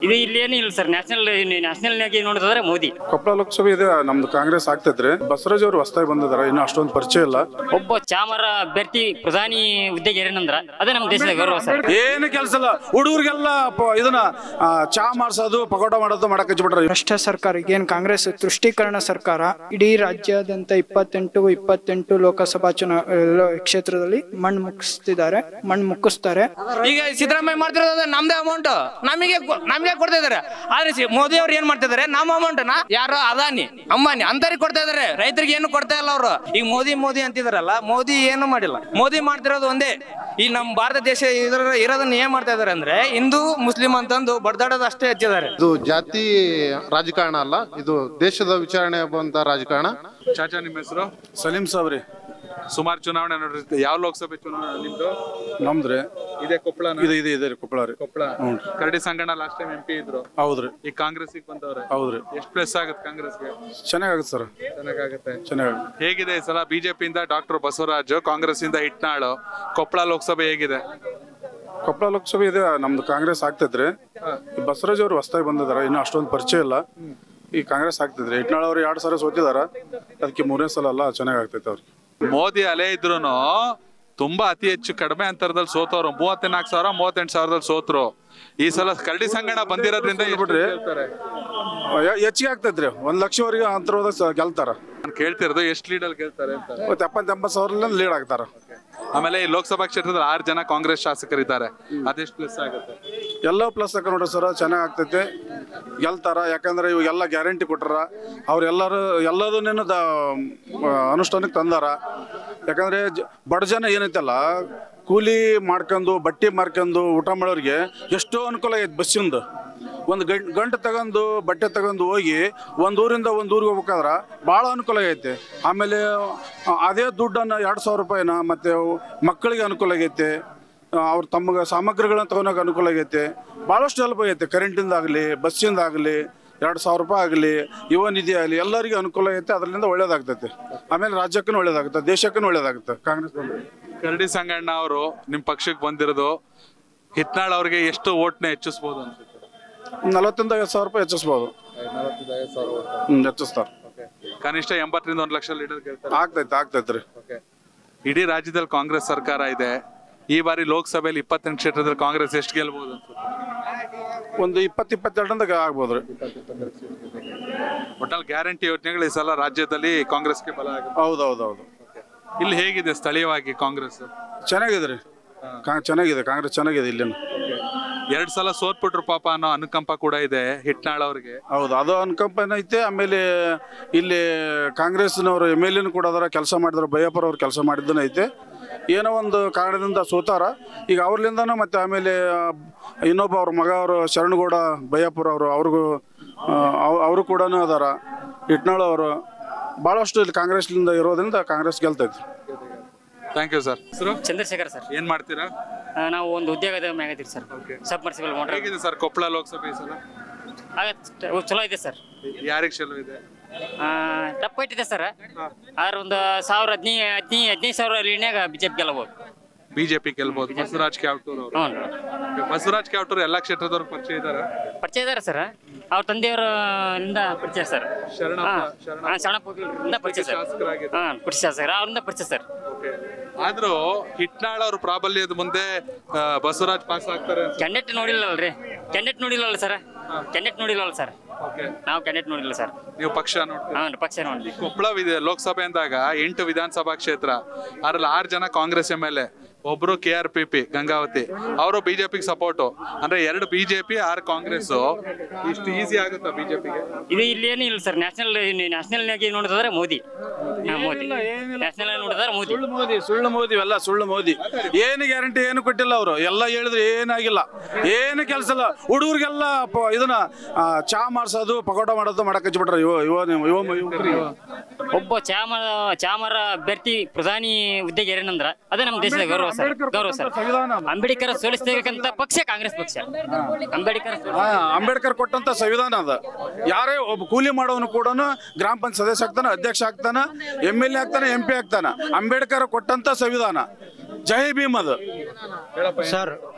ಇದು ಇಲ್ಲಿ ಏನಿಲ್ಲ ಸರ್ ನ್ಯಾಷನಲ್ ನ್ಯಾಷನಲ್ ಆಗಿ ನೋಡಿದ್ರೆ ಮೋದಿ ಕೊಪ್ಪಳ ಲೋಕಸಭೆ ಇದೆ ನಮ್ದು ಕಾಂಗ್ರೆಸ್ ಆಗ್ತೈತ್ರಿ ಬಸವರಾಜ್ ಅವರು ಹೊಸದಾಗಿ ಬಂದಿದ್ದಾರೆ ಇನ್ನು ಅಷ್ಟೊಂದು ಪರಿಚಯ ಇಲ್ಲ ಒಬ್ಬ ಚಾಮರ ಅಭ್ಯರ್ಥಿ ಪ್ರಧಾನಿ ಹುದ್ದೆಗೆ ಏನೇನಂದ್ರ ಅದೇ ನಮ್ಮ ದೇಶದ ಗೌರವ ಸರ್ ಏನು ಕೆಲಸ ಇಲ್ಲ ಹುಡುಗರಿಗೆಲ್ಲ ಪ- ಇದನ್ನ ಆ, ಚಾ ಮಾಡ್ಸೋದು ಪಕೋಡ ಮಾಡೋದು ಮಾಡಕ್ ಹಚ್ಬಿಟ್ರೆ ಭ್ರಷ್ಟ ಸರ್ಕಾರ ಈಗೇನು ಕಾಂಗ್ರೆಸ್ ತುಷ್ಟೀಕರಣ ಸರ್ಕಾರ ಇಡೀ ರಾಜ್ಯಾದ್ಯಂತ ಇಪ್ಪತ್ತೆಂಟು ಇಪ್ಪತ್ತೆಂಟು ಲೋಕಸಭಾ ಚುನಾ ಎಲ್ಲ ಕ್ಷೇತ್ರದಲ್ಲಿ ಮಣ್ಣು ಮುಗಿಸ್ತಿದ್ದಾರೆ ಮಣ್ಣು ಮುಕ್ಕಿಸ್ತಾರೆ ಈಗ ಸಿದ್ದರಾಮಯ್ಯ ಮಾಡ್ತಿರೋದು ನಮ್ದೇ ಅಮೌಂಟ್ ನಮಗೆ ಕೊ- ನಮಗೆ ಕೊಡ್ತಾ ಇದಾರೆ ಆದ್ರೆ ಸಿ- ಮೋದಿ ಅವ್ರು ಏನ್ ಮಾಡ್ತಾ ಇದಾರೆ ನಮ್ಮ ಅಮೌಂಟ್ ನ ಯಾರು ಅದಾನಿ ಅಂಬಾನಿ ಅಂತರಿಗೆ ಕೊಡ್ತಾ ಇದಾರೆ ರೈತರಿಗೆ ಏನು ಕೊಡ್ತಾ ಇಲ್ಲ ಅವರು ಈಗ ಮೋದಿ ಮೋದಿ ಅಂತಿದಾರಲ್ಲ ಮೋದಿ ಏನು ಮಾಡಿಲ್ಲ ಮೋದಿ ಮಾಡ್ತಿರೋದು ಒಂದೇ ಈ ನಮ್ಮ ಭಾರತ ದೇಶ ಇದ್ರ ಇರೋದನ್ನ ಏನ್ ಮಾಡ್ತಾ ಇದಾರೆ ಅಂದ್ರೆ ಹಿಂದೂ ಮುಸ್ಲಿಂ ಅಂತಂದು ಬಡ್ದಾಡೋದು ಅಷ್ಟೇ ಹೆಚ್ಚಿದ್ದಾರೆ ಇದು ಜಾತಿ ರಾಜಕಾರಣ ಅಲ್ಲ ಇದು ದೇಶದ ವಿಚಾರಣೆ ಆಗುವಂತ ರಾಜಕಾರಣ ಚಾಚಾ ನಿಮ್ಮ ಹೆಸರು ಸಲೀಂ ಸಾಬ್ರಿ ಸುಮಾರು ಚುನಾವಣೆ ನೋಡಿರ್ತೀವಿ ಯಾವ ಲೋಕಸಭೆ ಚುನಾವಣೆ ನಿಮ್ದು ನಮ್ದ್ರಿ ಇದೆ ಕೊಪ್ಪಳ ಇದು ಇದು ಇದೆ ರೀ ಕೊಪ್ಪಳ ರೀ Koppal Karadi Sanganna last time M P ಇದ್ರು ಹೌದ್ರಿ ಈಗ ಕಾಂಗ್ರೆಸ್ ಬಂದವ್ರೆ ಹೌದ್ರಿ ಎಷ್ಟು ಪ್ಲಸ್ ಆಗುತ್ತೆ ಕಾಂಗ್ರೆಸ್ಗೆ ಚೆನ್ನಾಗಾಗುತ್ತೆ ಸರ್ ಚೆನ್ನಾಗಾಗುತ್ತೆ ಚೆನ್ನಾಗಾಗುತ್ತೆ ಹೇಗಿದೆ ಈ ಸಲ ಬಿಜೆಪಿಯಿಂದ ಡಾಕ್ಟರ್ ಬಸವರಾಜ್ ಕಾಂಗ್ರೆಸ್ ಇಂದ ಇಟ್ನಾಳು ಕೊಪ್ಪಳ ಲೋಕಸಭೆ ಹೇಗಿದೆ ಕೊಪ್ಪಳ ಲೋಕಸಭೆ ಇದೆ ನಮ್ದು ಕಾಂಗ್ರೆಸ್ ಆಗ್ತೈತ್ರಿ ಈ ಬಸವರಾಜ್ ಅವರು ಹೊಸದಾಗಿ ಬಂದಿದ್ದಾರೆ ಇನ್ನು ಅಷ್ಟೊಂದು ಪರಿಚಯ ಇಲ್ಲ ಈ ಕಾಂಗ್ರೆಸ್ ಆಗ್ತೈತ್ರಿ ಇಟ್ನಾಳ್ ಅವ್ರು ಎರಡು ಸಲ ಸೋತಿದಾರ ಅದಕ್ಕೆ ಮೂರನೇ ಸಲ ಅಲ್ಲ ಚೆನ್ನಾಗಿ ಆಗ್ತೈತೆ ಅವ್ರಿಗೆ ಮೋದಿ ಅಲೆ ಇದ್ರು ತುಂಬಾ ಅತಿ ಹೆಚ್ಚು ಕಡಿಮೆ ಅಂತರದಲ್ಲಿ ಸೋತವ್ರು ಮೂವತ್ನಾಲ್ಕು ಸಾವಿರ ಮೂವತ್ತೆಂಟು ಸಾವಿರದಲ್ಲಿ ಸೋತ್ರು ಈ ಸಲ ಕರಡಿ ಸಂಗಣ ಬಂದಿರೋದ್ರಿಂದ ಎಷ್ಟು ಬಿಡ್ರಿ. ಗೆಲ್ತಾರೆ? ಹೆ- ಹೆಚ್ಚಿಗೆ ಆಗ್ತೈತ್ರಿ ಒಂದ್ ಲಕ್ಷವರೆಗೆ ಅಂತರವಾದ ಗೆಲ್ತಾರ ನಾನ್ ಕೇಳ್ತಿರೋದು ಎಷ್ಟು ಲೀಡಲ್ಲಿ ಗೆಲ್ತಾರೆ ಅಂತ ಮತ್ತೆ ಎಪ್ಪತ್ತು ಎಂಬತ್ತು ಸಾವಿರ ಲೀಡ್ ಆಗ್ತಾರ ಆಮೇಲೆ ಈ ಲೋಕಸಭಾ ಕ್ಷೇತ್ರದಲ್ಲಿ ಆರು ಜನ ಕಾಂಗ್ರೆಸ್ ಶಾಸಕರಿದ್ದಾರೆ ಅದೆಷ್ಟು ಪ್ಲಸ್ ಆಗುತ್ತೆ ಎಲ್ಲ ಪ್ಲಸ್ ತಕ ನೋಡ್ರಿ ಸರ್ ಚೆನ್ನಾಗಿ ಆಗ್ತೈತೆ ಗೆಲ್ತಾರ ಯಾಕಂದ್ರೆ ಇವಾಗೆಲ್ಲ ಗ್ಯಾರಂಟಿ ಕೊಟ್ಟಾರ ಅವ್ರೆಲ್ಲರೂ ಎಲ್ಲದನ್ನೇನು ದ ಅನುಷ್ಠಾನಕ್ಕೆ ತಂದಾರ ಯಾಕಂದ್ರೆ ಜ- ಬಡ ಜನ ಏನೈತಲ್ಲ ಕೂಲಿ ಮಾಡ್ಕೊಂಡು ಬಟ್ಟೆ ಮಾರ್ಕೊಂಡು ಊಟ ಮಾಡೋರಿಗೆ ಎಷ್ಟೋ ಅನುಕೂಲ ಆಗೈತೆ ಬಸ್ಸಿಂದ ಒಂದು ಗಂಟು ಗಂಟು ತಗೊಂಡು ಬಟ್ಟೆ ತಗೊಂಡು ಹೋಗಿ ಒಂದು ಊರಿಂದ ಒಂದು ಊರಿಗೆ ಹೋಗ್ಬೇಕಾದ್ರೆ ಭಾಳ ಅನುಕೂಲ ಆಗೈತೆ ಆಮೇಲೆ ಆ, ಅದೇ ದುಡ್ಡನ್ನು ಎರಡು ಸಾವಿರ ರೂಪಾಯಿನ ಮತ್ತು ಮಕ್ಕಳಿಗೆ ಅನುಕೂಲ ಆಗೈತೆ ಅವ್ರ ತಮಗೆ ಸಾಮಗ್ರಿಗಳನ್ನ ತಗೊಳಕ್ಕೆ ಅನುಕೂಲ ಆಗೈತೆ ಭಾಳಷ್ಟು ಹೆಲ್ಪ್ ಆಗೈತೆ ಕರೆಂಟಿಂದ ಆಗಲಿ ಬಸ್ಸಿಂದ ಆಗಲಿ ಎರಡು ಸಾವಿರ ರೂಪಾಯಿ ಆಗಲಿ ಯುವ ನಿಧಿ ಆಗಲಿ ಎಲ್ಲರಿಗೂ ಅನುಕೂಲ ಆಗೈತೆ ಅದರಿಂದ ಒಳ್ಳೇದಾಗ್ತೈತೆ ಆಮೇಲೆ ರಾಜ್ಯಕ್ಕೂ ಒಳ್ಳೇದಾಗುತ್ತೆ ದೇಶಕ್ಕೂ ಒಳ್ಳೇದಾಗುತ್ತೆ ಕಾಂಗ್ರೆಸ್ ಬಂದ್ರೆ ಕರಡಿ ಸಂಗಣ್ಣ ಅವರು ನಿಮ್ ಪಕ್ಷಕ್ಕೆ ಬಂದಿರೋದು ಹಿತ್ನಾಳ್ ಅವ್ರಿಗೆ ಎಷ್ಟು ಓಟ್ನ ಹೆಚ್ಚಿಸ್ಬೋದು ಅನ್ಸುತ್ತೆ ನಲವತ್ತರಿಂದ ಐವತ್ತು ಸಾವಿರ ರೂಪಾಯಿ ಹೆಚ್ಚಿಸ್ಬೋದು ಹ್ಞೂ ಹೆಚ್ಚಿಸ್ತಾರೆ ಕನಿಷ್ಠ ಎಂಬತ್ತರಿಂದ ಒಂದು ಲಕ್ಷ ಲೀಡರ್ ಗೆಲ್ತಾರೆ ಆಗ್ತೈತೆ ಆಗ್ತೈತೆ ರೀ ಇಡೀ ರಾಜ್ಯದಲ್ಲಿ ಕಾಂಗ್ರೆಸ್ ಸರ್ಕಾರ ಇದೆ ಈ ಬಾರಿ ಲೋಕಸಭೆಯಲ್ಲಿ ಇಪ್ಪತ್ತೆಂಟು ಕ್ಷೇತ್ರದಲ್ಲಿ ಕಾಂಗ್ರೆಸ್ ಎಷ್ಟು ಗೆಲ್ಬಹುದು ಅನ್ಸುತ್ತೆ ಒಂದು ಇಪ್ಪತ್ತು ಇಪ್ಪತ್ತೆರಡರಿಂದ ಆಗ್ಬೋದು ರೀ ಒಟ್ಟಲ್ಲಿ ಗ್ಯಾರಂಟಿ ಯೋಜನೆಗಳು ಈ ಸಲ ರಾಜ್ಯದಲ್ಲಿ ಕಾಂಗ್ರೆಸ್ಗೆ ಬಲ ಆಗುತ್ತೆ ಹೌದು ಹೌದು ಹೌದು ಇಲ್ಲಿ ಹೇಗಿದೆ ಸ್ಥಳೀಯವಾಗಿ ಕಾಂಗ್ರೆಸ್ ಚೆನ್ನಾಗಿದೆ ರೀ ಕಾ ಚೆನ್ನಾಗಿದೆ ಕಾಂಗ್ರೆಸ್ ಚೆನ್ನಾಗಿದೆ ಇಲ್ಲಿನ ಎರಡ್ ಸಲ ಸೋತ್ಬಿಟ್ರು ಪಾಪ ಅನ್ನೋ ಅನುಕಂಪ ಕೂಡ ಇದೆ ಹಿಟ್ನಾಳ್ ಅವ್ರಿಗೆ ಹೌದು ಅದು ಅನ್ಕಂಪನ ಐತೆ ಆಮೇಲೆ ಇಲ್ಲಿ ಕಾಂಗ್ರೆಸ್ನವರು ಎಮ್ ಎಲ್ ಎನು ಕೂಡ ಅದರ ಕೆಲಸ ಮಾಡಿದ್ರು ಬಯ್ಯಪ್ಪರ್ ಅವ್ರು ಕೆಲಸ ಮಾಡಿದ್ದನ ಐತೆ ಏನೋ ಒಂದು ಕಾರಣದಿಂದ ಸೋತಾರ ಈಗ ಅವ್ರಲಿಂದನೂ ಮತ್ತೆ ಆಮೇಲೆ ಆ, ಇನ್ನೊಬ್ಬ ಅವ್ರ ಮಗ ಅವರು ಶರಣಗೌಡ ಬಯ್ಯಪ್ಪರ್ ಅವರು ಅವ್ರಿಗೂ ಆ, ಅವ್- ಅವರು ಕೂಡ ಅದಾರ ಇಟ್ನಾಳ್ ಅವರು ಭಾಳಷ್ಟು ಇಲ್ಲಿ ಕಾಂಗ್ರೆಸ್ಲಿಂದ ಇರೋದ್ರಿಂದ ಕಾಂಗ್ರೆಸ್ ಗೆಲ್ತೈತಿ ಥ್ಯಾಂಕ್ ಯು ಸರ್ ಹೆಸರು ಚಂದ್ರಶೇಖರ್ ಸರ್ ಏನ್ ಮಾಡ್ತೀರಾ ಆ, ನಾವು ಒಂದು ಉದ್ಯೋಗದ ಮ್ಯಾಗದಿರಿ ಸರ್ ಸಬ್ಮರ್ಸಿಬಲ್ ಮೋಟರ್ ಹೇಗಿದೆ ಸರ್ ಕೊಪ್ಪಳ ಲೋಕಸಭೆ ಈ ಸಲ ಆಗತ್ತೆ ಚಲೋ ಇದೆ ಸರ್ ಯಾರಿಗೆ ಚಲೋ ಇದೆ ಟಪ್ ಫೈಟ್ ಇದೆ ಸರ್ ಆದ್ರೆ ಒಂದು ಸಾವಿರ ಹದಿನೈದು ಹದಿನೈದು ಹದಿನೈದು ಸಾವಿರ ಲೀಡ್ನ್ಯಾಗ ಬಿಜೆಪಿ ಗೆಲ್ಲಬಹುದು ಬಿಜೆಪಿ ಗೆಲ್ಬಹುದು ಬಸವರಾಜ್ ಕ್ಯಾವ್ಟೂರ್ ಅವರು ಹ್ಞೂ ಬಸವರಾಜ್ ಕ್ಯಾವ್ಟೂರ್ ಎಲ್ಲಾ ಕ್ಷೇತ್ರದವ್ರು ಪರಿಚಯ ಇದಾರೆ ಪರಿಚಯ ಇದಾರೆ ಸರ್ ಅವ್ರ ತಂದೆಯವರಿಂದ ಪರಿಚಯ ಸರ್ ಶರಣಪ್ಪ, ಹಾಂ ಶರಣಪ್ಪ. ಹಾಂ ಶರಣಪ್ಪ ಪರಿಚಯ ಸರ್ ಶಾಸಕರಾಗಿದ್ದಾರೆ. ಹಾಂ ಪರಿಚಯ ಸರ್ ಅವರಿಂದ ಪರಿಚಯ ಸರ್ ಆದ್ರೂ ಹಿಟ್ನಾಳ್ ಅವ್ರ ಪ್ರಾಬಲ್ಯದ ಮುಂದೆ ಆ, ಬಸವರಾಜ್ ಪಾಸ್ ಆಗ್ತಾರೆ ಅನ್ಸುತ್ತೆ. ಕ್ಯಾಂಡಿಡೇಟ್ ನೋಡಿಲ್ಲಲ್ರಿ ಕ್ಯಾಂಡಿಡೇಟ್ ನೋಡಿಲ್ಲಲ್ಲ ಸರ್ ಕ್ಯಾಂಡಿಡೇಟ್ ನೋಡಿಲ್ಲಲ್ಲ ಸರ್ Okay. ನಾವು ಕ್ಯಾಂಡಿಡೇಟ್ ನೋಡಿಲ್ಲ ಸರ್ ನೀವು ಪಕ್ಷ ನೋಡ್ತೀರಿ ಹಾಂ ಪಕ್ಷ ನೋಡಿದ್ವಿ ಕೊಪ್ಪಳ ವಿಧ ಲೋಕಸಭೆ ಅಂದಾಗ ಎಂಟು ವಿಧಾನಸಭಾ ಕ್ಷೇತ್ರ ಅದ್ರಲ್ಲಿ ಆರು ಜನ ಕಾಂಗ್ರೆಸ್ ಎಂ ಎಲ್ ಎ ಒಬ್ರು K R P P Gangavathi ಅವರು ಬಿಜೆಪಿಗೆ ಸಪೋರ್ಟು ಅಂದ್ರೆ ಎರಡು ಬಿಜೆಪಿ ಆರು ಕಾಂಗ್ರೆಸ್ ಇಷ್ಟು ಈಸಿ ಆಗುತ್ತಾ ಬಿಜೆಪಿಗೆ ಇದು ಇಲ್ಲಿ ಏನಿಲ್ಲ ಸರ್ ನ್ಯಾಷನಲ್ ನ್ಯಾಷನಲ್ ಆಗಿ ನೋಡಿದ್ರೆ ಮೋದಿ ಹಾಂ ಮೋದಿ ನ್ಯಾಷನಲ್ ಆಗಿ ನೋಡಿದ್ರೆ ಮೋದಿ ಸುಳ್ಳು ಮೋದಿ ಸುಳ್ಳು ಮೋದಿ ಎಲ್ಲ ಸುಳ್ಳು ಮೋದಿ ಏನು ಗ್ಯಾರಂಟಿ ಏನು ಕೊಟ್ಟಿಲ್ಲ ಅವರು ಎಲ್ಲ ಹೇಳಿದ್ರೆ ಏನಾಗಿಲ್ಲ ಏನು ಕೆಲಸ ಇಲ್ಲ ಹುಡುಗರಿಗೆಲ್ಲ ಪ- ಇದನ್ನ ಆ, ಚಾ ಮಾಡ್ಸೋದು ಪಕೋಡ ಮಾಡೋದು ಮಾಡಕ್ ಹಚ್ಬಿಟ್ರೆ ಯುವ ಯುವ ಯುವ ಯುವಕರಿಗೆ ಒಬ್ಬ ಚಾಮರ ಚಾಮರ ಅಭ್ಯರ್ಥಿ ಪ್ರಧಾನಿ ಹುದ್ದೆಗೆ ಏನೇನಂದ್ರ ಅದೇ ನಮ್ಮ ದೇಶದ ಗೌರವ ಸರ್ ಗೌರವ ಸರ್ ಅಂಬೇಡ್ಕರ್ ಸೋಲಿಸ್ತೇಬೇಕಂತ ಪಕ್ಷ ಕಾಂಗ್ರೆಸ್ ಪಕ್ಷ ಅಂಬೇಡ್ಕರ್ ಸೋಲಿಸ್- ಹಾ, ಅಂಬೇಡ್ಕರ್ ಕೊಟ್ಟಂತ ಸಂವಿಧಾನ ಅದ ಯಾರೇ ಒಬ್ಬ ಕೂಲಿ ಮಾಡೋನು ಕೂಡ ಗ್ರಾಮ ಪಂಚಾಯತ್ ಸದಸ್ಯ ಆಗ್ತಾನ ಅಧ್ಯಕ್ಷ ಆಗ್ತಾನ ಎಮ್ ಎಲ್ ಎ ಆಗ್ತಾನೆ ಎಂ ಪಿ ಆಗ್ತಾನ ಅಂಬೇಡ್ಕರ್ ಕೊಟ್ಟಂತ ಸಂವಿಧಾನ ಜೈ ಭೀಮ್ ಅದು ಸರ್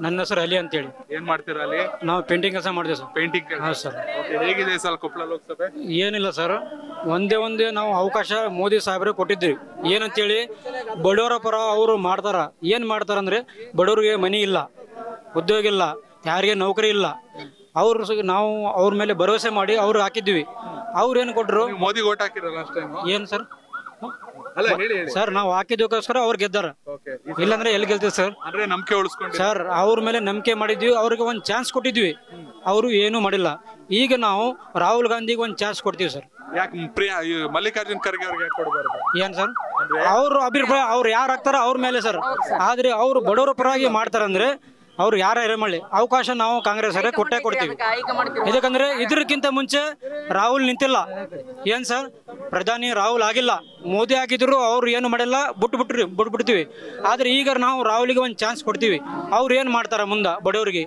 ನನ್ನ ಹೆಸರು ಅಲಿ ಅಂತೇಳಿ ಏನ್ ಮಾಡ್ತೀರಾ ಅಲ್ಲಿ ನಾವು ಪೇಂಟಿಂಗ್ ಕೆಲಸ ಮಾಡ್ತೀವಿ ಸರ್ ಪೇಂಟಿಂಗ್ ಹಾಂ ಸರ್ ಹೇಗಿದೆ ಈ ಸಲ ಕೊಪ್ಪಳ ಲೋಕಸಭೆ ಏನಿಲ್ಲ ಸರ್ ಒಂದೇ ಒಂದೇ ನಾವು ಅವಕಾಶ ಮೋದಿ ಸಾಹೇಬ್ರಿಗೆ ಕೊಟ್ಟಿದ್ವಿ ಏನಂತೇಳಿ ಬಡವರ ಪರ ಅವರು ಮಾಡ್ತಾರ ಏನು ಮಾಡ್ತಾರ ಅಂದ್ರೆ ಬಡವರಿಗೆ ಮನಿ ಇಲ್ಲ ಉದ್ಯೋಗ ಇಲ್ಲ ಯಾರಿಗೆ ನೌಕರಿ ಇಲ್ಲ ಅವ್ರು ಸ- ನಾವು ಅವ್ರ ಮೇಲೆ ಭರವಸೆ ಮಾಡಿ ಅವ್ರು ಹಾಕಿದ್ವಿ ಅವ್ರು ಏನು ಕೊಟ್ಟರು ನೀವು ಮೋದಿ ಓಟ್ ಹಾಕಿರಲ್ಲ ಲಾಸ್ಟ್ ಟೈಮ್ ಏನು ಸರ್ ಅಲ್ಲ ಹೇಳಿ ಹೇಳಿ ಸರ್ ನಾವು ಹಾಕಿದ್ದಕ್ಕೋಸ್ಕರ ಅವ್ರು ಗೆದ್ದಾರ ಓಕೆ ಇಲ್ಲಾಂದ್ರೆ ಎಲ್ಲಿ ಗೆಲ್ತೀವಿ ಸರ್ ಅಂದ್ರೆ ನಂಬಿಕೆ ಉಳಿಸ್ಕೊಂಡು ಸರ್ ಅವ್ರ ಮೇಲೆ ನಂಬಿಕೆ ಮಾಡಿದ್ವಿ ಅವ್ರಿಗೆ ಒಂದು ಚಾನ್ಸ್ ಕೊಟ್ಟಿದ್ವಿ ಅವರು ಏನೂ ಮಾಡಿಲ್ಲ ಈಗ ನಾವು ರಾಹುಲ್ ಗಾಂಧಿಗೆ ಒಂದು ಚಾನ್ಸ್ ಕೊಡ್ತೀವಿ ಸರ್ ಯಾಕೆ ಪ್ರಿಯಾ ಈ ಮಲ್ಲಿಕಾರ್ಜುನ್ ಖರ್ಗೆ ಅವ್ರಿಗೆ ಯಾಕೆ ಕೊಡಬಾರ್ದು ಏನ್ ಸರ್ ಅವ್ರ ಅಭಿಪ್ರಾಯ ಅವ್ರು ಯಾರು ಹಾಕ್ತಾರ ಅವ್ರ ಮೇಲೆ ಸರ್ ಆದ್ರೆ ಅವ್ರು ಬಡವರ ಪರವಾಗಿ ಮಾಡ್ತಾರಂದ್ರೆ ಅವ್ರು ಯಾರ ಮಾಡಿ ಅವಕಾಶ ನಾವು ಕಾಂಗ್ರೆಸ್ ಅವರೇ ಕೊಟ್ಟೇ ಕೊಡ್ತೀವಿ ಇದಕ್ಕಂದ್ರೆ ಇದಕ್ಕಿಂತ ಮುಂಚೆ ರಾಹುಲ್ ನಿಂತಿಲ್ಲ ಏನ್ ಸರ್ ಪ್ರಧಾನಿ ರಾಹುಲ್ ಆಗಿಲ್ಲ ಮೋದಿ ಆಗಿದ್ರು ಅವ್ರು ಏನು ಮಾಡಿಲ್ಲ ಬಿಟ್ಟು ಬಿಟ್ರಿ ಬಿಟ್ಬಿಡ್ತೀವಿ ಆದ್ರೆ ಈಗ ನಾವು ರಾಹುಲ್ಗೆ ಒಂದು ಚಾನ್ಸ್ ಕೊಡ್ತೀವಿ ಅವ್ರು ಏನು ಮಾಡ್ತಾರ ಮುಂದೆ ಬಡವರಿಗೆ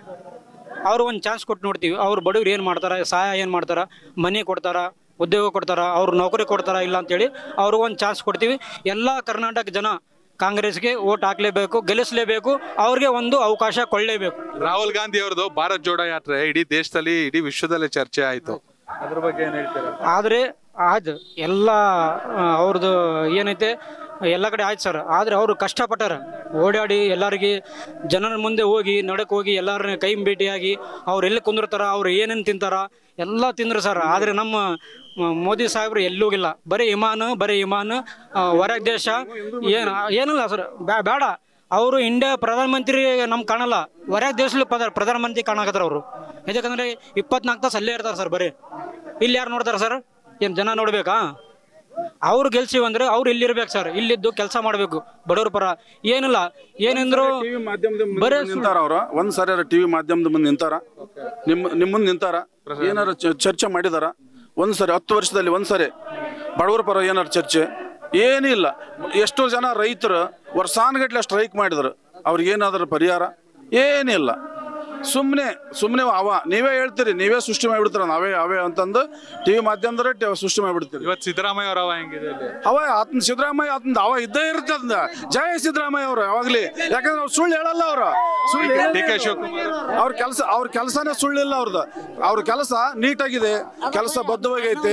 ಅವ್ರು ಒಂದು ಚಾನ್ಸ್ ಕೊಟ್ಟು ನೋಡ್ತೀವಿ ಅವ್ರು ಬಡವ್ರು ಏನು ಮಾಡ್ತಾರ ಸಹಾಯ ಏನು ಮಾಡ್ತಾರ ಮನೆ ಕೊಡ್ತಾರ ಉದ್ಯೋಗ ಕೊಡ್ತಾರ ಅವ್ರು ನೌಕರಿ ಕೊಡ್ತಾರ ಇಲ್ಲ ಅಂತೇಳಿ ಅವ್ರಿಗೆ ಒಂದು ಚಾನ್ಸ್ ಕೊಡ್ತೀವಿ ಎಲ್ಲ ಕರ್ನಾಟಕ ಜನ ಕಾಂಗ್ರೆಸ್ಗೆ ಓಟ್ ಹಾಕ್ಲೇಬೇಕು ಗೆಲ್ಲಿಸಲೇಬೇಕು ಅವ್ರಿಗೆ ಒಂದು ಅವಕಾಶ ಕೊಳ್ಳೇಬೇಕು ರಾಹುಲ್ ಗಾಂಧಿ ಅವ್ರದ್ದು ಭಾರತ್ ಜೋಡೋ ಯಾತ್ರೆ ಇಡೀ ದೇಶದಲ್ಲಿ ಇಡೀ ವಿಶ್ವದಲ್ಲೇ ಚರ್ಚೆ ಆಯ್ತು ಅದ್ರ ಬಗ್ಗೆ ಏನ್ ಹೇಳ್ತೀರಾ ಆದರೆ ಆಯ್ತು ಎಲ್ಲ ಆ, ಅವ್ರದ್ದು ಏನೈತೆ ಎಲ್ಲ ಕಡೆ ಆಯ್ತು ಸರ್ ಆದರೆ ಅವರು ಕಷ್ಟಪಟ್ಟಾರ ಓಡಾಡಿ ಎಲ್ಲರಿಗೆ ಜನರ ಮುಂದೆ ಹೋಗಿ ನಡಕ್ಕೆ ಹೋಗಿ ಎಲ್ಲರನ್ನ ಕೈ ಭೇಟಿಯಾಗಿ ಅವ್ರು ಎಲ್ಲಿ ಕುಂದಿರ್ತಾರ ಅವ್ರು ಏನೇನು ತಿಂತಾರ ಎಲ್ಲ ತಿಂದ್ರು ಸರ್ ಆದರೆ ನಮ್ಮ ಮ- ಮೋದಿ ಸಾಹೇಬ್ರು ಎಲ್ಲೂ ಹೋಗಿಲ್ಲ ಬರೀ ಇಮಾನು ಬರೀ ಇಮಾನು ಆ, ಹೊರಗ್ ದೇಶ ಏನು ಏನಿಲ್ಲ ಸರ್ ಬ್ಯಾ- ಬೇಡ ಅವರು ಇಂಡಿಯಾ ಪ್ರಧಾನಮಂತ್ರಿ ನಮ್ಗೆ ಕಾಣಲ್ಲ ಹೊರಗೆ ದೇಶದಲ್ಲಿ ಪ್ರಧಾನ ಪ್ರಧಾನಮಂತ್ರಿ ಕಾಣಕತ್ತಾರ ಅವರು ಯಾಕಂದ್ರೆ ಇಪ್ಪತ್ನಾಲ್ಕು ತಾಸು ಅಲ್ಲೇ ಇರ್ತಾರೆ ಸರ್ ಬರೀ ಇಲ್ಲಿ ಯಾರು ನೋಡ್ತಾರೆ ಸರ್ ಏನು ಜನ ನೋಡ್ಬೇಕಾ ಅವ್ರು ಗೆಲ್ಸಿವಿ ಅಂದ್ರೆ ಅವ್ರು ಇಲ್ಲಿರ್ಬೇಕು ಸರ್ ಇಲ್ಲಿದ್ದು ಕೆಲಸ ಮಾಡಬೇಕು ಬಡವ್ರ ಪರ ಏನಿಲ್ಲ ಏನಂದ್ರು ಟಿವಿ ಮಾಧ್ಯಮದ ಬರೇ ಮುಂದೆ ನಿಂತಾರ ಅವ್ರ ಒಂದ್ ಸಾರಿ ಟಿವಿ ಮಾಧ್ಯಮದ ಮುಂದೆ ನಿಂತಾರ ನಿಮ್ ನಿಮ್ ಮುಂದೆ ನಿಂತಾರ ಏನಾರ ಚ- ಚರ್ಚೆ ಮಾಡಿದಾರ ಒಂದ್ ಸರಿ ಹತ್ತು ವರ್ಷದಲ್ಲಿ ಒಂದ್ ಸರಿ ಬಡವರ ಪರ ಏನಾರ ಚರ್ಚೆ ಏನೂ ಇಲ್ಲ ಎಷ್ಟೋ ಜನ ರೈತರು ವರ್ಷಾನುಗಟ್ಲೆ ಸ್ಟ್ರೈಕ್ ಮಾಡಿದ್ರು ಅವ್ರಿಗೆ ಏನಾದ್ರ ಪರಿಹಾರ ಏನಿಲ್ಲ ಸುಮ್ಮನೆ ಸುಮ್ಮನೆ ಅವ ನೀವೇ ಹೇಳ್ತೀರಿ ನೀವೇ ಸೃಷ್ಟಿ ಮಾಡಿಬಿಡ್ತೀರ ನಾವೇ ಅವೇ ಅಂತಂದು ಟಿವಿ ಮಾಧ್ಯಮದವರೇ ಟ- ಸೃಷ್ಟಿ ಮಾಡಿಬಿಡ್ತೀರಿ ಇವತ್ತು ಸಿದ್ದರಾಮಯ್ಯ ಅವರ ಹೆಂಗಿದೆ ಇಲ್ಲಿ ಅವ ಆತನ ಸಿದ್ದರಾಮಯ್ಯ ಆತನ ಅವ ಇದ್ದೇ ಇರುತ್ತೆ ಅದನ್ನ ಜಯ ಸಿದ್ದರಾಮಯ್ಯ ಅವರು ಯಾವಾಗ್ಲಿ ಯಾಕಂದ್ರೆ ಅವ್ರು ಸುಳ್ಳು ಹೇಳಲ್ಲ ಅವ್ರು ಸುಳ್ಳು ಡಿ ಕೆ ಶಿವಕುಮಾರ್ ಅವ್ರ ಕೆಲಸ ಅವ್ರ ಕೆಲಸನೇ ಸುಳ್ಳಿಲ್ಲ ಅವ್ರದ್ದು ಅವ್ರ ಕೆಲಸ ನೀಟಾಗಿದೆ ಕೆಲಸ ಬದ್ಧವಾಗೈತಿ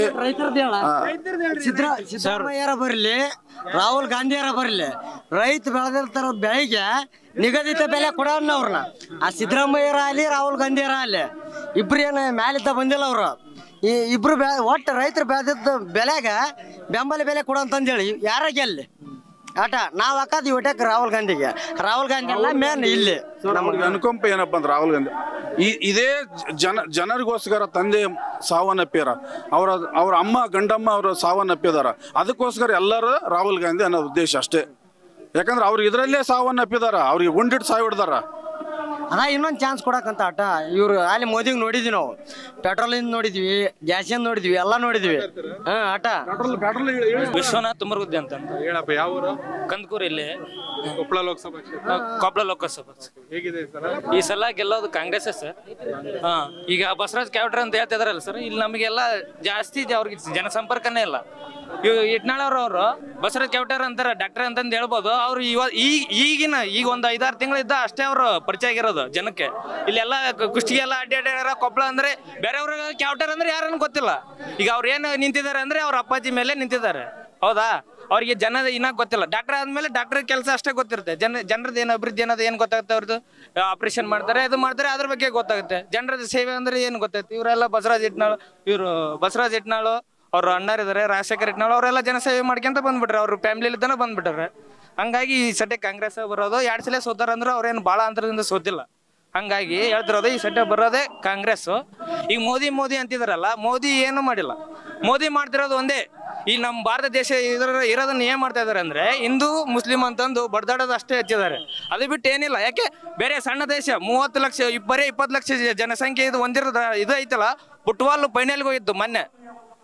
ಸಿದ್ದರಾಮಯ್ಯರ ಬರಲಿ ರಾಹುಲ್ ಗಾಂಧಿಯರ ಬರಲಿ ರೈತ ಬೆಳೆದಿರ್ತಾರ ಬೆಳೆಗೆ ನಿಗದಿತ ಬೆಲೆ ಕೊಡೋಣ ಅವ್ರನ್ನ ಆ ಸಿದ್ದರಾಮಯ್ಯರ ಆಗಲಿ ರಾಹುಲ್ ಗಾಂಧಿಯರ ಆಗಲಿ ಇಬ್ರು ಏನು ಮ್ಯಾಲಿದ್ದ ಬಂದಿಲ್ಲ ಅವರು ಈ ಇಬ್ರು ಬೆ ಒಟ್ಟು ರೈತರು ಬೆಳೆದಿದ್ದ ಬೆಲೆಗೆ ಬೆಂಬಲ ಬೆಲೆ ಕೊಡು ಅಂತಂದೇಳಿ ಯಾರ ಗೆಲ್ಲಿ ಆಟ ನಾವು ಹಾಕೋದು ಇವಟ್ಟಕ್ಕೆ ರಾಹುಲ್ ಗಾಂಧಿಗೆ ರಾಹುಲ್ ಗಾಂಧಿ ಎಲ್ಲ ಮೇನ್ ಇಲ್ಲಿ ನಮ್ಗೆ ಅನುಕಂಪ ಏನಪ್ಪ ಅಂದ್ರೆ ರಾಹುಲ್ ಗಾಂಧಿ ಈ ಇದೇ ಜನ ಜನರಿಗೋಸ್ಕರ ತಂದೆ ಸಾವನ್ನಪ್ಪ್ಯಾರ ಅವರ ಅವ್ರ ಅಮ್ಮ ಗಂಡಮ್ಮ ಅವರು ಸಾವನ್ನಪ್ಪಿದಾರ ಅದಕ್ಕೋಸ್ಕರ ಎಲ್ಲರೂ ರಾಹುಲ್ ಗಾಂಧಿ ಅನ್ನೋ ಉದ್ದೇಶ ಅಷ್ಟೇ ಯಾಕಂದ್ರೆ ಅವ್ರು ಇದರಲ್ಲೇ ಸಾವನ್ನಪ್ಪಿದಾರ ಅವ್ರಿಗೆ ಗುಂಡಿಟ್ಟು ಸಾವಿಡ್ದಾರ ಅದ ಇನ್ನೊಂದು ಚಾನ್ಸ್ ಕೊಡಕ್ಕಂತ ಆಟ ಇವ್ರು ಅಲ್ಲಿ ಮೋದಿಗೆ ನೋಡಿದ್ವಿ ನಾವು ಪೆಟ್ರೋಲಿಂದ ನೋಡಿದ್ವಿ ಗ್ಯಾಸಿಂದ ನೋಡಿದ್ವಿ ಎಲ್ಲ ನೋಡಿದ್ವಿ ಹಾ ಆಟ ವಿಶ್ವನಾಥ್ ತುಮರುದ್ದಿ ಅಂತ ಹೇಳಪ್ಪ ಯಾವ ಊರು ಕಂದಕೂರು ಇಲ್ಲಿ ಕೊಪ್ಪಳ ಲೋಕಸಭಾ ಕ್ಷೇತ್ರ ಕೊಪ್ಪಳ ಲೋಕಸಭಾ ಹೇಗಿದೆ ಈ ಸಲ ಈ ಸಲ ಗೆಲ್ಲೋದು ಕಾಂಗ್ರೆಸ್ ಸರ್ ಹಾ ಈಗ ಬಸವರಾಜ್ ಕ್ಯಾವ್ಟ್ರ್ ಅಂತ ಹೇಳ್ತಿದಾರಲ್ಲ ಸರ್ ಇಲ್ಲಿ ನಮಗೆಲ್ಲ ಜಾಸ್ತಿ ಜ- ಅವ್ರಿಗೆ ಜನಸಂಪರ್ಕನೇ ಇಲ್ಲ ಇವ್ ಇಟ್ನಾಳವ್ರು ಅವರು ಬಸವರಾಜ್ ಕ್ಯಾವ್ಟರ್ ಅಂತಾರೆ ಡಾಕ್ಟರ್ ಅಂತಂದು ಹೇಳ್ಬೋದು ಅವ್ರು ಇವ ಈಗ ಈಗಿನ ಈಗ ಒಂದು ಐದಾರು ತಿಂಗಳಿದ್ದ ಅಷ್ಟೇ ಅವರು ಪರಿಚಯ ಆಗಿರೋದು ಜನಕ್ಕೆ ಇಲ್ಲೆಲ್ಲ ಕ- ಕುಷ್ಟಗಿ ಎಲ್ಲ ಅಡ್ಡಿ ಅಡ್ಡಾಡ್ಯಾರ ಕೊಪ್ಪಳ ಅಂದ್ರೆ ಬೇರೆಯವ್ರಿಗೆ ಕ್ಯಾವ್ಟರ್ ಅಂದ್ರೆ ಯಾರನ್ನು ಗೊತ್ತಿಲ್ಲ ಈಗ ಅವ್ರು ಏನು ನಿಂತಿದ್ದಾರೆ ಅಂದ್ರೆ ಅವ್ರ ಅಪ್ಪಾಜಿ ಮೇಲೆ ನಿಂತಿದ್ದಾರೆ ಹೌದಾ ಅವ್ರಿಗೆ ಜನದ ಇನ್ನ ಗೊತ್ತಿಲ್ಲ ಡಾಕ್ಟರ್ ಆದ್ಮೇಲೆ ಡಾಕ್ಟರ್ ಕೆಲಸ ಅಷ್ಟೇ ಗೊತ್ತಿರುತ್ತೆ ಜನ ಜನರದ್ದು ಏನು ಅಭಿವೃದ್ಧಿ ಅನ್ನೋದು ಏನು ಗೊತ್ತಾಗುತ್ತೆ ಅವ್ರದ್ದು ಆಪರೇಷನ್ ಮಾಡ್ತಾರೆ ಅದು ಮಾಡ್ತಾರೆ ಅದ್ರ ಬಗ್ಗೆ ಗೊತ್ತಾಗುತ್ತೆ ಜನರದ ಸೇವೆ ಅಂದ್ರೆ ಏನು ಗೊತ್ತಾಗುತ್ತೆ ಇವರೆಲ್ಲ ಬಸವರಾಜ್ ಇಟ್ನಾಳು ಇವರು ಬಸವರಾಜ್ ಇಟ್ನಾಳು ಅವ್ರ ಅಣ್ಣರಿದ್ದಾರೆ ರಾಜಶೇಖರ್ ಇಟ್ನಾಳು ಅವರೆಲ್ಲ ಜನಸೇವೆ ಮಾಡ್ಕೊಂತ ಬಂದ್ಬಿಟ್ರೆ ಅವ್ರ ಫ್ಯಾಮಿಲಿಲಿದ್ದಾನೆ ಬಂದ್ಬಿಟ್ಟಾರೆ ಹಂಗಾಗಿ ಈ ಸದ್ಯ ಕಾಂಗ್ರೆಸ್ ಬರೋದು ಎರಡು ಸಲ ಸೋತಾರ ಅಂದ್ರೆ ಅವ್ರೇನು ಭಾಳ ಅಂತರದಿಂದ ಸೋತಿಲ್ಲ ಹಂಗಾಗಿ ಹೇಳ್ತಿರೋದು ಈ ಸದ್ಯ ಬರೋದೇ ಕಾಂಗ್ರೆಸ್ ಈಗ ಮೋದಿ ಮೋದಿ ಅಂತಿದಾರಲ್ಲ ಮೋದಿ ಏನು ಮಾಡಿಲ್ಲ ಮೋದಿ ಮಾಡ್ತಿರೋದು ಒಂದೇ ಈ ನಮ್ಮ ಭಾರತ ದೇಶ ಇದರ ಇರೋದನ್ನ ಏನ್ ಮಾಡ್ತಾ ಇದಾರೆ ಅಂದ್ರೆ ಹಿಂದೂ ಮುಸ್ಲಿಂ ಅಂತಂದು ಬಡ್ದಾಡೋದು ಅಷ್ಟೇ ಹಚ್ಚಿದ್ದಾರೆ ಅದು ಬಿಟ್ಟು ಏನಿಲ್ಲ ಯಾಕೆ ಬೇರೆ ಸಣ್ಣ ದೇಶ ಮೂವತ್ತು ಲಕ್ಷ ಇಪ್- ಬರೀ ಇಪ್ಪತ್ತು ಲಕ್ಷ ಜ- ಜನಸಂಖ್ಯೆ ಇದು ಹೊಂದಿರೋದ ಇದು ಐತಲ್ಲ ಫುಟ್ಬಾಲ್ ಫೈನಲ್ಗೆ ಹೋಗಿತ್ತು ಮೊನ್ನೆ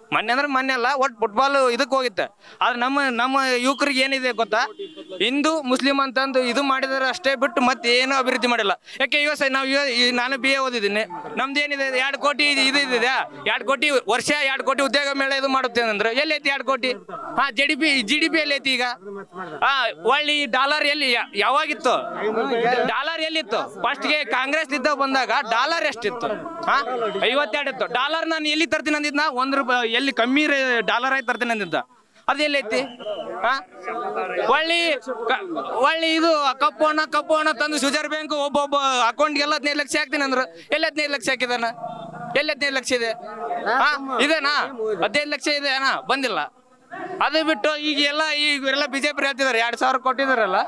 ಮೊನ್ನೆ ಅಂದ್ರೆ ಮೊನ್ನೆ ಅಲ್ಲ ಒಟ್ಟು ಫುಟ್ಬಾಲ್ ಇದಕ್ಕೆ ಹೋಗಿತ್ತೆ ಆದ್ರೆ ನಮ್ಮ ನಮ್ಮ ಯುವಕರಿಗೆ ಏನಿದೆ ಗೊತ್ತಾ ಹಿಂದೂ ಮುಸ್ಲಿಂ ಅಂತಂದು ಇದು ಮಾಡಿದಾರೆ ಅಷ್ಟೇ ಬಿಟ್ಟು ಮತ್ತೆ ಏನೂ ಅಭಿವೃದ್ಧಿ ಮಾಡಿಲ್ಲ ಯಾಕೆ ಇವಾಗ ಸ- ನಾವು ಇವ- ಈ ನಾನು ಬಿ ಎ ಓದಿದ್ದೀನಿ ನಮ್ದು ಏನಿದೆ ಎರಡು ಕೋಟಿ ಇದು ಇದು ಇದೆ ಎರಡು ಕೋಟಿ ವರ್ಷ ಎರಡು ಕೋಟಿ ಉದ್ಯೋಗ ಮೇಳ ಇದು ಮಾಡುತ್ತೆ ಅಂದ್ರೆ ಎಲ್ಲಿ ಐತಿ ಎರಡು ಕೋಟಿ ಹಾ G D P G D P ಎಲ್ಲಿ ಐತಿ ಈಗ ಹಾ ಒಳ್ಳೆ ಡಾಲರ್ ಎಲ್ಲಿ ಯಾ- ಯಾವಾಗಿತ್ತು ಡಾಲರ್ ಎಲ್ಲಿತ್ತು ಫಸ್ಟ್ಗೆ ಕಾಂಗ್ರೆಸ್ ಇದ್ದ ಬಂದಾಗ ಡಾಲರ್ ಎಷ್ಟಿತ್ತು ಹಾ ಐವತ್ತೆರಡು ಇತ್ತು ಡಾಲರ್ ನಾನು ಎಲ್ಲಿ ತರ್ತೀನಿ ಅಂದಿದ್ನ ಒಂದ್ ರೂಪಾಯಿ ಎಲ್ಲಿ ಕಮ್ಮಿ ಡಾಲರ್ ಆಗಿ ತರ್ತೀನಿ ಅಂದಿದ್ದ ಅದು ಎಲ್ಲೈತಿ ಹಾ ಒಳ್ಳೆ ಕ- ಒಳ್ಳೆ ಇದು ಕಪ್ಪು ಹಣ ಕಪ್ಪು ಹಣ ತಂದು ಸುಜರ್ ಬ್ಯಾಂಕ್ ಒಬ್ಬೊಬ್ಬ ಅಕೌಂಟ್ಗೆಲ್ಲ ಹದಿನೈದು ಲಕ್ಷ ಹಾಕ್ತೀನಿ ಅಂದ್ರು ಎಲ್ಲಿ ಹದಿನೈದು ಲಕ್ಷ ಹಾಕಿದಾನ ಎಲ್ಲಿ ಹದಿನೈದು ಲಕ್ಷ ಇದೆ ಹಾ ಇದೇನಾ ಹದಿನೈದು ಲಕ್ಷ ಇದೆ ಅಣ್ಣ ಬಂದಿಲ್ಲ ಅದು ಬಿಟ್ಟು ಈಗ ಎಲ್ಲ ಈಗ ಇವರೆಲ್ಲ ಬಿಜೆಪಿ ಹೇಳ್ತಿದಾರೆ ಎರಡ್ ಸಾವಿರ ಕೊಟ್ಟಿದಾರಲ್ಲ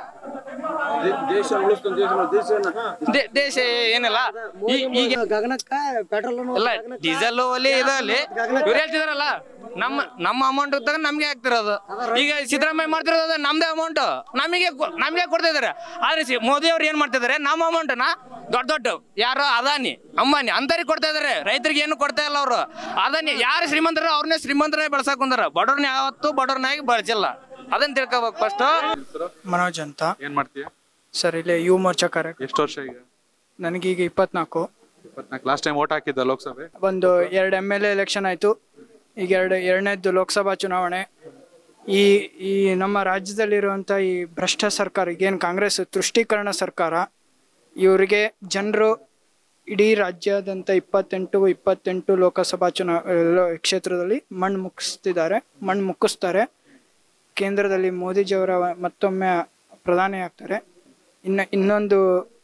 ದೇ- ದೇಶ ಏನಿಲ್ಲ ಈ- ಈಗ ಗಗನಕ್ಕ ಪೆಟ್ರೋಲ್ ಎಲ್ಲ ಡೀಸೆಲ್ ಒಲಿ ಇದಲ್ಲಿ ಇವ್ರು ಹೇಳ್ತಿದಾರಲ್ಲ ನಮ್ಮ ನಮ್ಮ ಅಮೌಂಟ್ ತಗೊಂಡು ನಮ್ಗೆ ಹಾಕ್ತಿರೋದು ಈಗ ಸಿದ್ದರಾಮಯ್ಯ ಮಾಡ್ತಿರೋದು ನಮ್ದೇ ಅಮೌಂಟ್ ನಮಗೆ ಕೊ- ನಮ್ಗೆ ಕೊಡ್ತಾ ಇದಾರೆ ಆದ್ರೆ ಸಿ- ಮೋದಿ ಅವ್ರು ಏನ್ ಮಾಡ್ತಿದಾರೆ ನಮ್ಮ ಅಮೌಂಟ್ನ ದೊಡ್ಡ ದೊಡ್ಡ ಯಾರೋ ಅದಾನಿ ಅಂಬಾನಿ ಅಂತರಿಗೆ ಕೊಡ್ತಾ ಇದಾರೆ ರೈತರಿಗೆ ಏನು ಕೊಡ್ತಾ ಇಲ್ಲ ಅವರು ಅದಾನಿ ಯಾರು ಶ್ರೀಮಂತರ ಅವ್ರನ್ನೇ ಶ್ರೀಮಂತರೇ ಬೆಳ್ಸಾಕ್ ಕುಂದಾರ ಬಡವ್ರನ್ನ ಯಾವತ್ತೂ ಬಡವ್ರನ್ನಾಗಿ ಬಳಸಿಲ್ಲ ಅದನ್ನ ತಿಳ್ಕೊಬೇಕು ಫಸ್ಟ್ ಮನೋಜ್ ಅಂತ ಏನ್ ಮಾಡ್ತೀಯ ಸರ್ ಇಲ್ಲಿ ಯು ಮೋರ್ಚಾ ಕಾರ್ಯ ಎಷ್ಟು ವರ್ಷ ಈಗ ನನಗೀಗ ಇಪ್ಪತ್ನಾಲ್ಕು ಇಪ್ಪತ್ನಾಲ್ಕು ಲಾಸ್ಟ್ ಟೈಮ್ ಓಟ್ ಹಾಕಿದ್ದ ಲೋಕಸಭೆ ಒಂದು ಎರಡು ಎಮ್ ಎಲ್ ಎ ಎಲೆಕ್ಷನ್ ಆಯಿತು ಈಗ ಎರಡು ಎರಡನೇದ್ದು ಲೋಕಸಭಾ ಚುನಾವಣೆ ಈ ಈ ನಮ್ಮ ರಾಜ್ಯದಲ್ಲಿರುವಂಥ ಈ ಭ್ರಷ್ಟ ಸರ್ಕಾರ ಈಗೇನು ಕಾಂಗ್ರೆಸ್ ತುಷ್ಟೀಕರಣ ಸರ್ಕಾರ ಇವರಿಗೆ ಜನರು ಇಡೀ ರಾಜ್ಯಾದ್ಯಂತ ಇಪ್ಪತ್ತೆಂಟು ಇಪ್ಪತ್ತೆಂಟು ಲೋಕಸಭಾ ಚುನಾ ಲೋ- ಕ್ಷೇತ್ರದಲ್ಲಿ ಮಣ್ಣು ಮುಕ್ಕಿಸ್ತಿದ್ದಾರೆ ಮಣ್ಣು ಮುಕ್ಕಿಸ್ತಾರೆ ಕೇಂದ್ರದಲ್ಲಿ ಮೋದಿಜಿಯವರ ಮತ್ತೊಮ್ಮೆ ಪ್ರಧಾನಿ ಆಗ್ತಾರೆ ಇನ್ನು ಇನ್ನೊಂದು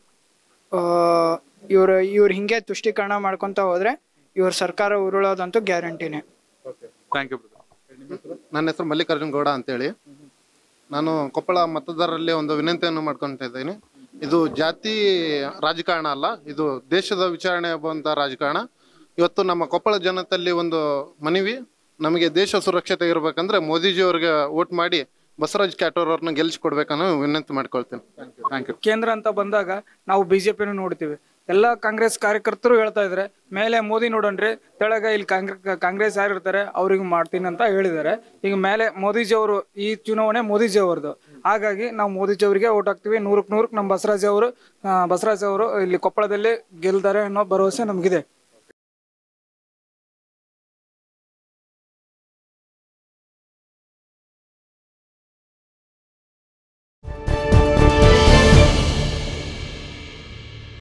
ಇವರು ಇವ್ರು ಹಿಂಗೆ ತುಷ್ಟೀಕರಣ ಮಾಡ್ಕೊತ ಹೋದ್ರೆ ಇವ್ರ ಸರ್ಕಾರ ಉರುಳೋದಂತೂ ಗ್ಯಾರಂಟಿನೇ ಥ್ಯಾಂಕ್ ಯು ನನ್ನ ಹೆಸರು ಮಲ್ಲಿಕಾರ್ಜುನ್ ಗೌಡ ಅಂತೇಳಿ ನಾನು ಕೊಪ್ಪಳ ಮತದಾರರಲ್ಲಿ ಒಂದು ವಿನಂತಿಯನ್ನು ಮಾಡ್ಕೊತಾ ಇದ್ದೀನಿ ಇದು ಜಾತಿ ರಾಜಕಾರಣ ಅಲ್ಲ ಇದು ದೇಶದ ವಿಚಾರಣೆ ಎಂಬುವಂಥ ರಾಜಕಾರಣ ಇವತ್ತು ನಮ್ಮ ಕೊಪ್ಪಳ ಜನತೆಯಲ್ಲಿ ಒಂದು ಮನವಿ ನಮಗೆ ದೇಶ ಸುರಕ್ಷತೆ ಇರಬೇಕಂದ್ರೆ ಮೋದಿಜಿ ಅವ್ರಿಗೆ ವೋಟ್ ಮಾಡಿ ಬಸವರಾಜ್ ಕ್ಯಾಟೋರ್ ಅವ್ರನ್ನ ಗೆಲ್ಲಿಸ್ಕೊಡ್ಬೇಕನ್ನೋ ವಿನಂತಿ ಮಾಡ್ಕೊಳ್ತೀನಿ ಥ್ಯಾಂಕ್ ಯು ಕೇಂದ್ರ ಅಂತ ಬಂದಾಗ ನಾವು ಬಿಜೆಪಿನೂ ನೋಡ್ತೀವಿ ಎಲ್ಲ ಕಾಂಗ್ರೆಸ್ ಕಾರ್ಯಕರ್ತರು ಹೇಳ್ತಾ ಇದ್ದಾರೆ ಮೇಲೆ ಮೋದಿ ನೋಡೋಣ್ರಿ ತೆಳಗ ಇಲ್ಲಿ ಕಾಂಗ್ರೆಸ್ ಕಾಂಗ್ರೆಸ್ ಯಾರು ಇರ್ತಾರೆ ಅವ್ರಿಗೆ ಮಾಡ್ತೀನಿ ಅಂತ ಹೇಳಿದ್ದಾರೆ ಈಗ ಮೇಲೆ ಮೋದಿಜಿ ಅವರು ಈ ಚುನಾವಣೆ ಮೋದಿಜಿ ಅವರದು ಹಾಗಾಗಿ ನಾವು ಮೋದಿಜಿ ಅವರಿಗೆ ಓಟ್ ಹಾಕ್ತೀವಿ ನೂರಕ್ಕೆ ನೂರಕ್ಕೆ ನಮ್ಮ ಬಸವರಾಜ್ ಅವರು ಆ, ಬಸವರಾಜ್ ಅವರು ಇಲ್ಲಿ ಕೊಪ್ಪಳದಲ್ಲಿ ಗೆಲ್ತಾರೆ ಅನ್ನೋ ಭರವಸೆ ನಮಗಿದೆ